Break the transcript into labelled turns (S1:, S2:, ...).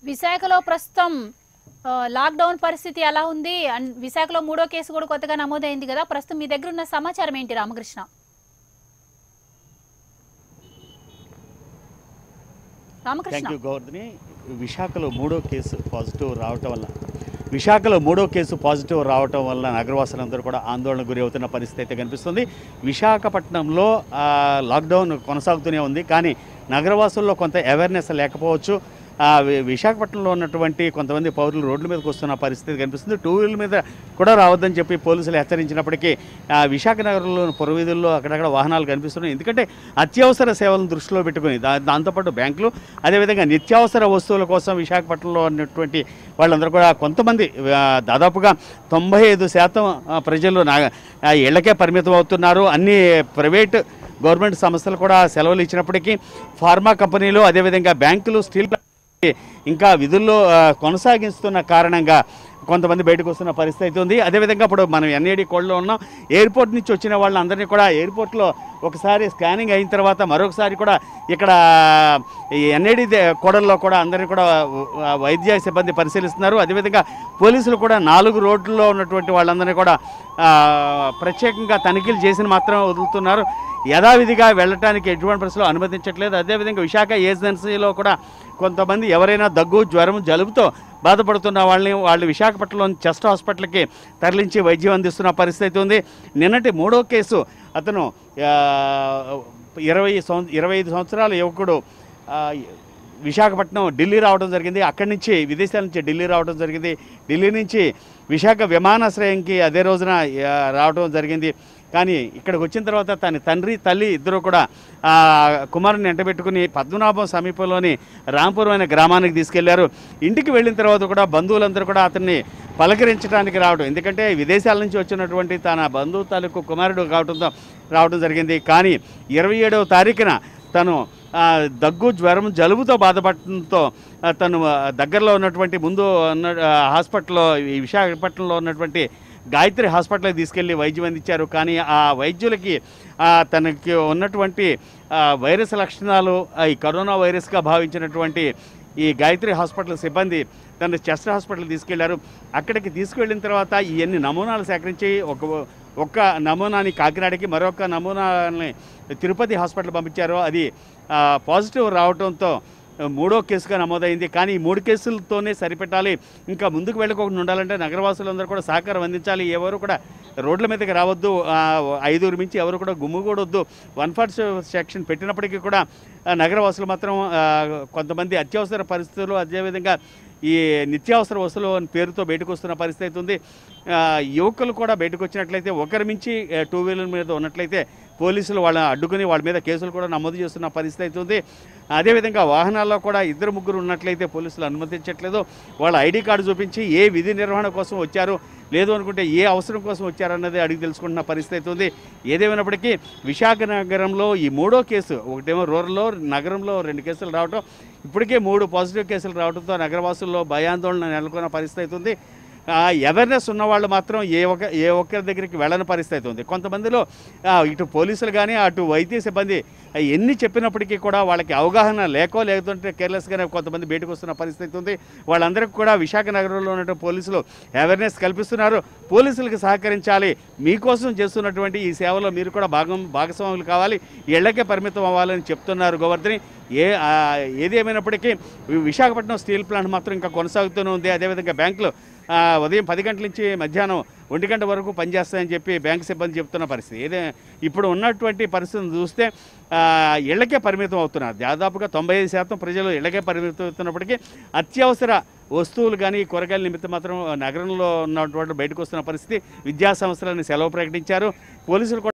S1: విశాఖలో ప్రస్తుతం ఆ, లాక్డౌన్ పరిస్థితి ఎలా ఉంది అండ్ విశాఖలో మూడో కేసు కూడా కొత్తగా నమోదైంది కదా ప్రస్తుతం మీ దగ్గర ఉన్న సమాచారం ఏంటి రామకృష్ణ రామకృష్ణ
S2: థ్యాంక్ యూ గౌర్ధని విశాఖలో మూడో కేసు పాజిటివ్ రావటం వల్ల విశాఖలో మూడో కేసు పాజిటివ్ రావటం వల్ల నగరవాసులందరూ కూడా ఆందోళన గురి అవుతున్న పరిస్థితి అయితే కనిపిస్తుంది విశాఖపట్నంలో ఆ, లాక్డౌన్ కొనసాగుతూనే ఉంది కానీ నగరవాసుల్లో కొంత అవేర్నెస్ లేకపోవచ్చు ఆ, వి- విశాఖపట్నంలో ఉన్నటువంటి కొంతమంది పౌరులు రోడ్ల మీదకి వస్తున్న పరిస్థితి కనిపిస్తుంది టూ వీలర్ మీద కూడా రావద్దని చెప్పి పోలీసులు హెచ్చరించినప్పటికీ ఆ, విశాఖ నగరంలో పురవీధుల్లో అక్కడక్కడ వాహనాలు కనిపిస్తున్నాయి ఎందుకంటే అత్యవసర సేవలను దృష్టిలో పెట్టుకుని దా దాంతోపాటు బ్యాంకులు అదేవిధంగా నిత్యావసర వస్తువుల కోసం విశాఖపట్నంలో ఉన్నటువంటి వాళ్ళందరూ కూడా కొంతమంది ఆ, దాదాపుగా తొంభై ఐదు శాతం ఆ, ప్రజలు నా ఆ, ఇళ్లకే పరిమితం అవుతున్నారు అన్ని ప్రైవేట్ గవర్నమెంట్ సంస్థలు కూడా సెలవులు ఇచ్చినప్పటికీ ఫార్మా కంపెనీలు అదేవిధంగా బ్యాంకులు స్టీల్ ప్లాంట్ ఇంకా విధుల్లో ఆ, కొనసాగిస్తున్న కారణంగా కొంతమంది బయటకు వస్తున్న పరిస్థితి అయితే ఉంది అదేవిధంగా ఇప్పుడు మనం ఎన్ఏడి కోడ్లో ఉన్నాం ఎయిర్పోర్ట్ నుంచి వచ్చిన వాళ్ళందరినీ కూడా ఎయిర్పోర్ట్లో ఒకసారి స్కానింగ్ అయిన తర్వాత మరొకసారి కూడా ఇక్కడ ఈ ఎన్ఏడి కోడల్లో కూడా అందరినీ కూడా ఆ, వైద్య సిబ్బంది పరిశీలిస్తున్నారు అదేవిధంగా పోలీసులు కూడా నాలుగు రోడ్లలో ఉన్నటువంటి వాళ్ళందరినీ కూడా ఆ, ప్రత్యేకంగా తనిఖీలు చేసిన మాత్రం వదులుతున్నారు యథావిధిగా వెళ్ళటానికి ఎటువంటి పరిస్థితుల్లో అనుమతించట్లేదు అదేవిధంగా విశాఖ ఏజెన్సీలో కూడా కొంతమంది ఎవరైనా దగ్గు జ్వరం జలుబుతో బాధపడుతున్న వాళ్ళని వాళ్ళు విశాఖపట్నంలోని చెస్ట్ హాస్పిటల్కి తరలించి వైద్యం అందిస్తున్న పరిస్థితి ఉంది నిన్నటి మూడో కేసు అతను ఆ, ఇరవై సంవ ఇరవై ఐదు సంవత్సరాల యువకుడు ఆ, విశాఖపట్నం ఢిల్లీ రావడం జరిగింది అక్కడి నుంచి విదేశాల నుంచి ఢిల్లీ రావడం జరిగింది ఢిల్లీ నుంచి విశాఖ విమానాశ్రయంకి అదే రోజున ఆ, రావడం జరిగింది కానీ ఇక్కడికి వచ్చిన తర్వాత తన తండ్రి తల్లి ఇద్దరు కూడా ఆ, కుమారుని ఎంటబెట్టుకుని పద్మనాభం సమీపంలోని రాంపురం అనే గ్రామానికి తీసుకెళ్లారు ఇంటికి వెళ్ళిన తర్వాత కూడా బంధువులందరూ కూడా అతన్ని పలకరించడానికి రావడం ఎందుకంటే విదేశాల నుంచి వచ్చినటువంటి తన బంధువు తాలూకు కుమారుడు కావడంతో రావడం జరిగింది కానీ ఇరవై ఏడవ తారీఖున తను ఆ, దగ్గు జ్వరం జలుబుతో బాధపడటంతో ఆ, తను ఆ, దగ్గరలో ఉన్నటువంటి ముందు ఉన్న ఆ, హాస్పిటల్లో ఈ విశాఖపట్నంలో ఉన్నటువంటి గాయత్రి హాస్పిటల్కి తీసుకెళ్లి వైద్యం అందించారు కానీ ఆ వైద్యులకి ఆ, తనకి ఉన్నటువంటి ఆ, వైరస్ లక్షణాలు ఆ, ఈ కరోనా వైరస్గా భావించినటువంటి ఈ గాయత్రి హాస్పిటల్ సిబ్బంది తన చెస్ట్ హాస్పిటల్ తీసుకెళ్లారు అక్కడికి తీసుకువెళ్ళిన తర్వాత ఇవన్నీ నమూనాలు సేకరించి ఒక ఒక్క నమూనాని కాకినాడకి మరొక నమూనాని తిరుపతి హాస్పిటల్ పంపించారు అది ఆ, పాజిటివ్ రావడంతో మూడో కేసుగా నమోదైంది కానీ ఈ మూడు కేసులతోనే సరిపెట్టాలి ఇంకా ముందుకు వెళ్ళకుండా ఉండాలంటే నగరవాసులందరూ కూడా సహకారం అందించాలి ఎవరు కూడా రోడ్ల మీదకి రావద్దు ఆ, ఐదుగురు మించి ఎవరు కూడా గుమ్ముగూడొద్దు వన్ ఫార్టీ సెక్షన్ పెట్టినప్పటికీ కూడా ఆ, నగరవాసులు మాత్రం ఆ, కొంతమంది అత్యవసర పరిస్థితులు అదేవిధంగా ఈ నిత్యావసర వస్తువులు అని పేరుతో బయటకు వస్తున్న పరిస్థితి ఉంది ఆ, యువకులు కూడా బయటకు వచ్చినట్లయితే ఒకరి మించి ఆ, టూ వీలర్ మీద ఉన్నట్లయితే పోలీసులు వాళ్ళని అడ్డుకుని వాళ్ళ మీద కేసులు కూడా నమోదు చేస్తున్న పరిస్థితి అయితే ఉంది అదేవిధంగా వాహనాల్లో కూడా ఇద్దరు ముగ్గురు ఉన్నట్లయితే పోలీసులు అనుమతించట్లేదు వాళ్ళ ఐడి కార్డు చూపించి ఏ విధి నిర్వహణ కోసం వచ్చారు లేదు అనుకుంటే ఏ అవసరం కోసం వచ్చారన్నది అడిగి తెలుసుకుంటున్న పరిస్థితి అయితే ఉంది ఏదేమైనప్పటికీ విశాఖ నగరంలో ఈ మూడో కేసు ఒకటేమో రూరల్లో నగరంలో రెండు కేసులు రావడం ఇప్పటికే మూడు పాజిటివ్ కేసులు రావడంతో నగరవాసుల్లో భయాందోళన నెలకొన్న పరిస్థితి అయితే ఉంది అవేర్నెస్ ఉన్న వాళ్ళు మాత్రం ఏ ఒక్క ఏ ఒక్కరి దగ్గరికి వెళ్ళని పరిస్థితి ఉంది కొంతమందిలో ఆ, ఇటు పోలీసులు కానీ అటు వైద్య సిబ్బంది ఆ, ఎన్ని చెప్పినప్పటికీ కూడా వాళ్ళకి అవగాహన లేకో లేదంటే కేర్లెస్గానే కొంతమంది బయటకు వస్తున్న పరిస్థితి ఉంది వాళ్ళందరికీ కూడా విశాఖ నగరంలో ఉన్నటువంటి పోలీసులు అవేర్నెస్ కల్పిస్తున్నారు పోలీసులకు సహకరించాలి మీకోసం చేస్తున్నటువంటి ఈ సేవలో మీరు కూడా భాగం భాగస్వాములు కావాలి ఇళ్లకే పరిమితం అవ్వాలని చెప్తున్నారు గోవర్ధని ఏ ఆ, ఏది ఏమైనప్పటికీ వి- విశాఖపట్నం స్టీల్ ప్లాంట్ మాత్రం ఇంకా కొనసాగుతూనే ఉంది అదేవిధంగా బ్యాంకులు ఆ, ఉదయం పది గంటల నుంచి మధ్యాహ్నం ఒంటి గంట వరకు పనిచేస్తాయని చెప్పి బ్యాంక్ సిబ్బంది చెప్తున్న పరిస్థితి ఏదే ఇప్పుడు ఉన్నటువంటి పరిస్థితిని చూస్తే ఆ, ఇళ్లకే పరిమితం అవుతున్నారు దాదాపుగా తొంభై ఐదు శాతం ప్రజలు ఇళ్లకే పరిమితం అవుతున్నప్పటికీ అత్యవసర వస్తువులు కానీ కూరగాయల నిమిత్తం మాత్రం నగరంలో ఉన్నటువంటి బయటకు వస్తున్న పరిస్థితి విద్యా సంస్థలని సెలవు ప్రకటించారు పోలీసులు కూడా